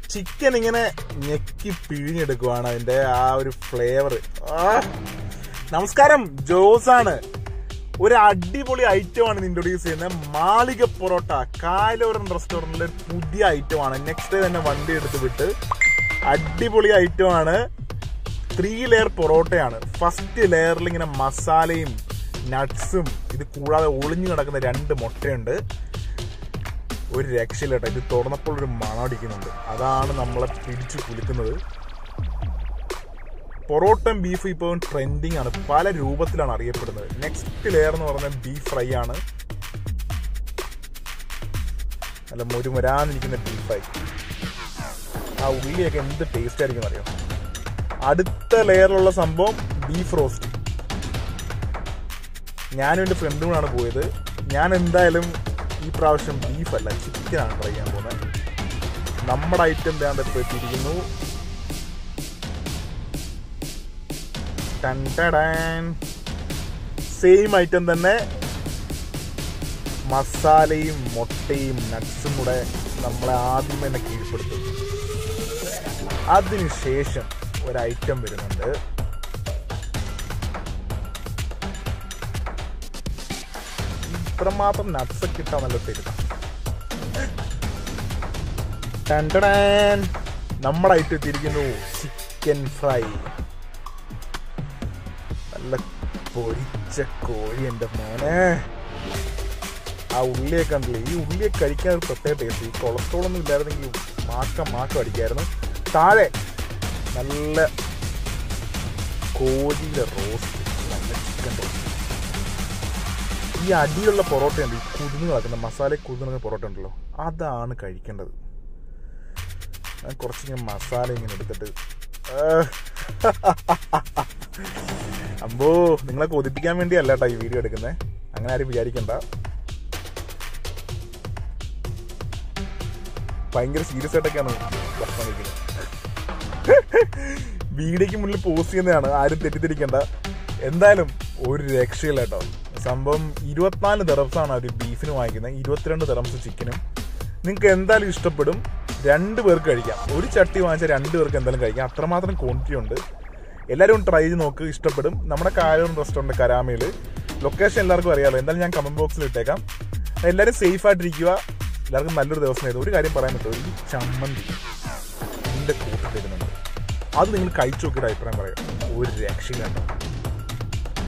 chicken ഇങ്ങനെ ഞെക്കി പിഴിഞ്ഞെടുക്കുവാണ് അതിന്റെ ആ ഒരു ഫ്ലേവർ നമസ്കാരം ജോസാണ് ഒരു അടിപൊളി ഐറ്റം ആണ് ഇൻട്രൊഡ്യൂസ് ചെയ്യുന്നത് മാളിക പൊറോട്ട കായലോരൻ റെസ്റ്റോറന്റിലെ ഒരു പുതിയ ഐറ്റം ആണ് നെക്സ്റ്റ് ഡേ തന്നെ വണ്ടി എടുത്ത് വിട്ട് അടിപൊളി ഐറ്റം ആണ് ത്രീ ലെയർ പൊറോട്ടയാണ് ഫസ്റ്റ് ലെയറിൽ ഇങ്ങനെ മസാലയും നട്ട്സും ഇത് കൂടാതെ ഒളിഞ്ഞു കിടക്കുന്ന രണ്ട് മുട്ടയുണ്ട് ഒരു രക്ഷയില്ല കേട്ടോ ഇത് തുറന്നപ്പോൾ ഒരു മണം അടിക്കുന്നുണ്ട് അതാണ് നമ്മളെ പിടിച്ചു കുലുക്കുന്നത് പൊറോട്ടയും ബീഫ് ഇപ്പോൾ ട്രെൻഡിങ് ആണ് പല രൂപത്തിലാണ് അറിയപ്പെടുന്നത് നെക്സ്റ്റ് ലെയർ എന്ന് പറഞ്ഞാൽ ബീഫ് ഫ്രൈ ആണ് നല്ല മുരുമുരാന്നിരിക്കുന്ന ബീഫ് ഫ്രൈ ആ ഉള്ളിയൊക്കെ എന്ത് ടേസ്റ്റ് ആയിരിക്കും അറിയാം അടുത്ത ലെയറിലുള്ള സംഭവം ബീഫ് റോസ്റ്റ് ഞാനും എൻ്റെ ഫ്രണ്ടും കൂടാണ് പോയത് ഞാൻ എന്തായാലും ഈ പ്രാവശ്യം ബീഫ് അല്ല ചിക്കനാണ് ട്രൈ ചെയ്യാൻ പോകുന്നത് നമ്മുടെ ഐറ്റം വേണ്ട ഇപ്പോൾ എത്തിയിരിക്കുന്നു സെയിം ഐറ്റം തന്നെ മസാലയും മുട്ടയും നട്ട്സും കൂടെ നമ്മളെ ആദ്യം തന്നെ കീഴ്പ്പെടുത്തും അതിനുശേഷം ഒരു ഐറ്റം വരുന്നുണ്ട് ഇത്രമാത്രം നട്ട്സ് ഒക്കെ ഇട്ടാ നല്ല തരുന്ന നമ്മുടെ ഐറ്റം എത്തിയിരിക്കുന്നു ചിക്കൻ ഫ്രൈ നല്ല പൊരിച്ച കോഴി എൻ്റെ മോനെ ആ ഉള്ളിയൊക്കെ കണ്ടില്ലേ ഈ ഉള്ളിയൊക്കെ കഴിക്കാൻ ഒരു പ്രത്യേക ടേസ്റ്റ് ഈ കൊളസ്ട്രോൾ ഒന്നും ഇല്ലായിരുന്നെങ്കിൽ മാക്കം മാക്കം അടിക്കായിരുന്നു താഴെ നല്ല കോഴിയുടെ റോസ്റ്റ് നല്ല ചിക്കൻ റോസ്റ്റ് ഈ അടിയുള്ള പൊറോട്ട ഉണ്ട് ഈ കുതിർന്ന് കിടക്കുന്ന മസാല കുതിർന്ന പൊറോട്ട ഉണ്ടല്ലോ അതാണ് കഴിക്കേണ്ടത് ഞാൻ കുറച്ച് ഇങ്ങനെ മസാല ഇങ്ങനെ എടുത്തിട്ട് അമ്പോ നിങ്ങളെ കൊതിപ്പിക്കാൻ വേണ്ടിയല്ല കേട്ടോ ഈ വീഡിയോ എടുക്കുന്നത് അങ്ങനെ ആരും വിചാരിക്കണ്ട ഭയങ്കര സീരിയസ് ആയിട്ടൊക്കെയാണ് ഭക്ഷണം കഴിക്കുന്നത് വീഡിയോക്ക് മുന്നിൽ പോസ്റ്റ് ചെയ്യുന്നതാണ് ആരും തെറ്റിദ്ധരിക്കണ്ട എന്തായാലും ഒരു രക്ഷയില്ല കേട്ടോ സംഭവം ഇരുപത്തിനാല് ദറംസാണ് ഒരു ബീഫിന് വാങ്ങിക്കുന്നത് ഇരുപത്തിരണ്ട് ദറംസ് ചിക്കനും നിങ്ങൾക്ക് എന്തായാലും ഇഷ്ടപ്പെടും രണ്ട് പേർക്ക് കഴിക്കാം ഒരു ചട്ടി വാങ്ങിച്ചാൽ രണ്ട് പേർക്ക് എന്തായാലും കഴിക്കാം അത്രമാത്രം ക്വാണ്ടിറ്റി ഉണ്ട് എല്ലാവരും ട്രൈ ചെയ്ത് നോക്ക് ഇഷ്ടപ്പെടും നമ്മുടെ കായൂർ റെസ്റ്റോറൻറ്റ് കരാമയിൽ ലൊക്കേഷൻ എല്ലാവർക്കും അറിയാമല്ലോ എന്തായാലും ഞാൻ കമന്റ് ബോക്സിൽ ഇട്ടേക്കാം എല്ലാവരും സേഫ് ആയിട്ടിരിക്കുക എല്ലാവർക്കും നല്ലൊരു ദിവസമായിരുന്നു ഒരു കാര്യം പറയാൻ പറ്റുമോ ഈ ചമ്മന്തി ഇതിൻ്റെ കൂട്ടത്തിരുന്നുണ്ട് അത് നിങ്ങൾ കഴിച്ചു നോക്കിയിട്ട് അഭിപ്രായം പറയാം ഒരു രക്ഷയില്ല കേട്ടോ